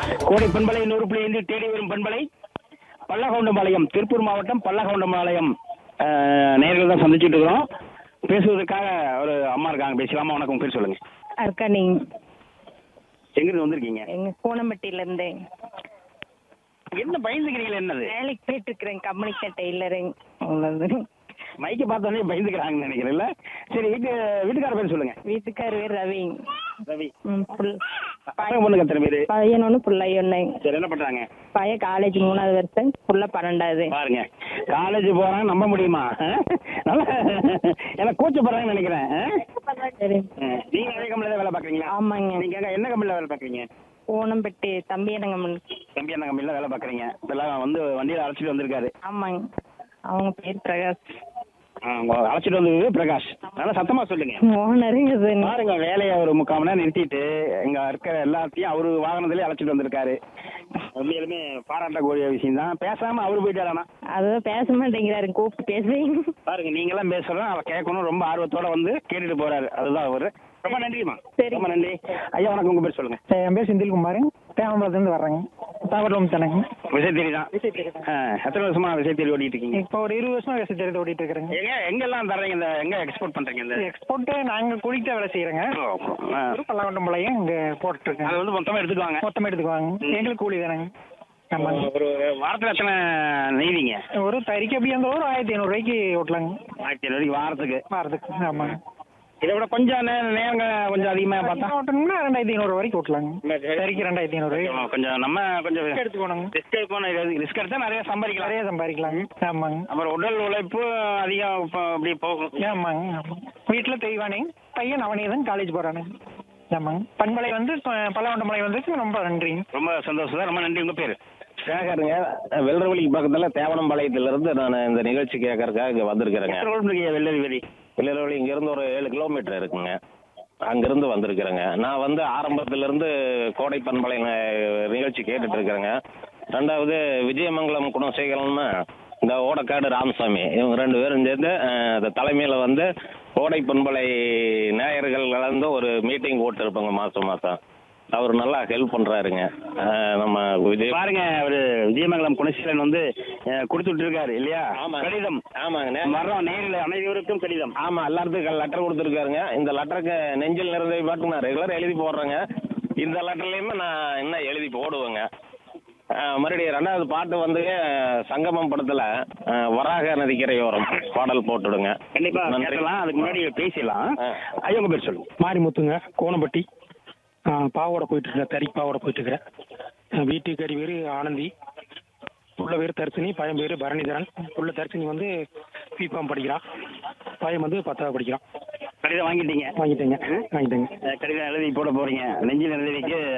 கோடை பண்பலை நூறு புள்ளி ஐந்து தேடி வரும் பண்பலை பல்லகவுண்டம்பாளையம் திருப்பூர் மாவட்டம் பல்லகவுண்டம்பாளையம் அஹ், நேயர்கள் தான் சந்திச்சுட்டு இருக்கிறோம் பேசுவதற்காக ஒரு அம்மா இருக்காங்க பேசலாமா வணக்கம் பேர் சொல்லுங்க அக்கா நீங்க எங்கிருந்து வந்திருக்கீங்க எங்க கோணம்பட்டியில இருந்து என்ன பயந்துக்கிறீங்களா என்னது வேலைக்கு போயிட்டு இருக்கிறேன் கம்பெனிக்கு டெய்லரிங் அவ்வளவு மைக்கை பார்த்தோன்னே பயந்துக்கிறாங்கன்னு நினைக்கிறேன்ல சரி வீட்டு வீட்டுக்கார பேர் சொல்லுங்க வீட்டுக்காரு பேர் ரவி ரவி ம், புல்- பசங்க பொண்ணுங்க எத்தனை பேரு பையன் ஒன்று பிள்ளை ஒன்று சரி என்ன பண்றாங்க பையன் காலேஜ் மூணாவது வருஷம் புள்ள பன்னெண்டாவது பாருங்க காலேஜ் போறாங்க நம்ப முடியுமா அஹ்? நல்லா எனக்கு கூச்சப்படுறாங்கன்னு நினைக்கிறேன் அஹ்? சரி அஹ். நீங்க அதே கம்பெனில வேலை பாக்குறீங்களா ஆமாங்க நீங்க எங்க- என்ன கம்பெனில வேலை பாக்குறீங்க கோணம்பட்டி தம்பி என்னங்க தம்பி என்ன கம்பெனில வேலை பாக்குறீங்க இப்பெல்லாம் வந்து வண்டியில அழைச்சிட்டு வந்திருக்காரு ஆமாங்க அவங்க பேர் பிரகாஷ் ஆ, உங்க அழைச்சிட்டு வந்தது பிரகாஷ் நல்லா சத்தமா சொல்லுங்க ஓனருங்க இது. பாருங்க வேலையை ஒரு முக்கால் மணி நேரம் நிறுத்திட்டு இங்க இருக்கிற எல்லாத்தையும் அவரு வாகனத்திலே அழைச்சிட்டு வந்திருக்காரு உண்மையிலுமே பாராட்டக்கூடிய விஷயம் தான் பேசாம அவரு போயிட்டாரானா அதுதான் பேச மாட்டேங்கிறாரு கூப்பிட்டு பேசுவீங்க பாருங்க நீங்க எல்லாம் பேசுறோம் அவ கேட்கணும் ரொம்ப ஆர்வத்தோட வந்து கேட்டுட்டு போறாரு அதுதான் அவரு ரொம்ப நன்றிமா சரி. ரொம்ப நன்றி ஐயா வணக்கம் உங்க பேர் சொல்லுங்க என் பேர் செந்தில்குமார் தேவம்பலத்துலேருந்து வர்றேங்க தாவரம் தானேங்க விசை தேடி தான் எத்தனை வருஷமா விசை தேடி ஓடிட்டு இருக்கீங்க இப்போ ஒரு இருபது வருஷமா விவசாய தெரிந்து ஓடிட்டு இருக்கிறேங்க எங்க எங்கெல்லாம் தர்றீங்க இந்த எங்க எக்ஸ்போர்ட் பண்றீங்க இந்த எக்ஸ்போர்ட் நாங்கள் குளிக்க வேலை செய்கிறேங்க ஆ. பல்லாவண்டம்பாளையம் இங்கே போட்டுருக்கேன் அது வந்து மொத்தமா எடுத்துக்குவாங்க மொத்தமாக எடுத்துக்குவாங்க எங்களுக்கு கூலி தானேங்க ஆமாங்க ஒரு வாரத்துல எத்தனை நெய்வீங்க ஒரு தறிக்கு அப்படி அந்த ஒரு ஆயிரத்தி ஐநூறுரூவாய்க்கு ஓட்டலாங்க ஆயிரத்தி ஐநூறு வாரத்துக்கு வாரத்துக்கு ஆமாங்க இதை விட கொஞ்சம் நே- நேரங்க கொஞ்சம் அதிகமா பார்த்தா ஓட்டணும்னா ரெண்டாயிரத்தி ஐநூறு வரைக்கும் ஓட்டலாங்க தறிக்கு ரெண்டாயிரத்தி ஐநூறு கொஞ்சம் கொஞ்சம் நம்ம கொஞ்சம் ரிஸ்க் எடுத்துக்கணுங்க ரிஸ்க் எடுக்கணும் ரிஸ்க் எடுத்தா நிறைய சம்பாதிக்கலாம் நிறைய சம்பாதிக்கலாங்க ஆமாங்க அப்புறம் உடல் உழைப்பு அதிகம் இப்போ அப்படி போகும் ஆமாங்க ஆமாங்க வீட்டில் தெய்வானே பையன் அவனே தான் காலேஜ் போகிறானுங்க ஆமாங்க பண்பலை வந்து பல்லாவண்டமலை வந்து ரொம்ப நன்றிங்க ரொம்ப சந்தோஷம் தான் ரொம்ப நன்றி உங்க பேரு கேட்கறேங்க வெள்ளரவழிக்கு பக்கத்துல தேவனம்பாளையத்துல இருந்து நான் இந்த நிகழ்ச்சி கேட்கறதுக்காக இங்க வந்திருக்கிறேங்க எத்தனை ரோடு இருக்கீங்க வெள்ளரி வெளி வெள்ளரவழி இங்க இருந்து ஒரு ஏழு கிலோமீட்டர் இருக்குங்க அங்கிருந்து வந்திருக்கிறேங்க நான் வந்து ஆரம்பத்துல இருந்து கோடை பண்பலை ந- நிகழ்ச்சி கேட்டுட்டு இருக்கிறேங்க ரெண்டாவது விஜயமங்கலம் குணசேகரம்னா இந்த ஓடக்காடு ராமசாமி இவங்க ரெண்டு பேரும் சேர்ந்து அஹ், இந்த தலைமையில வந்து கோடை பண்பலை நேயர்கள் கலந்து ஒரு மீட்டிங் போட்டு இருப்பாங்க மாசம் மாசம் அவர் நல்லா ஹெல்ப் பண்றாருங்க அஹ், நம்ம விஜய் பாருங்க அவரு விஜயமங்கலம் குணசீலன் வந்து அஹ், கொடுத்துட்டு இருக்காரு இல்லையா ஆமாங்க. கடிதம் ஆமாங்க வர்றோம் நேரில் அனைவருக்கும் கடிதம் ஆமா எல்லாத்துக்கும் லெட்டர் கொடுத்துருக்காருங்க இந்த லெட்டருக்கு நெஞ்சில் நிறைந்த பாட்டு நான் ரெகுலர் எழுதி போடுறேங்க இந்த லெட்டர்லயுமே நான் இன்னும் எழுதி போடுவேங்க அஹ், மறுபடியும் ரெண்டாவது பாட்டு வந்து சங்கமம் படத்துல அஹ், வராக நதிக்கரையோரம் பாடல் போட்டுடுங்க கண்டிப்பா நன்றி. கேட்கலாம் அதுக்கு முன்னாடி பேசிடலாம் ஆ. ஐயா உங்க பேர் சொல்லுங்க மாரிமுத்துங்க கோணம்பட்டி ஆ, பாவோட போயிட்டு இருக்கேன் தறிக்கு பாவோட போயிட்டு இருக்கிறேன் ஆ, வீட்டுக்காரி பேர் ஆனந்தி உள்ள பேர் தர்சினி பையன் பேர் பரணிதரன் உள்ள தர்சினி வந்து பிபாம் படிக்கிறான் பையன் வந்து பத்தாவது படிக்கிறான் கடிதம் வாங்கிட்டீங்க வாங்கிட்டேங்க வாங்கிட்டேங்க அஹ், கடிதம் எழுதி போட போறீங்க நெஞ்சில் எழுதிக்கு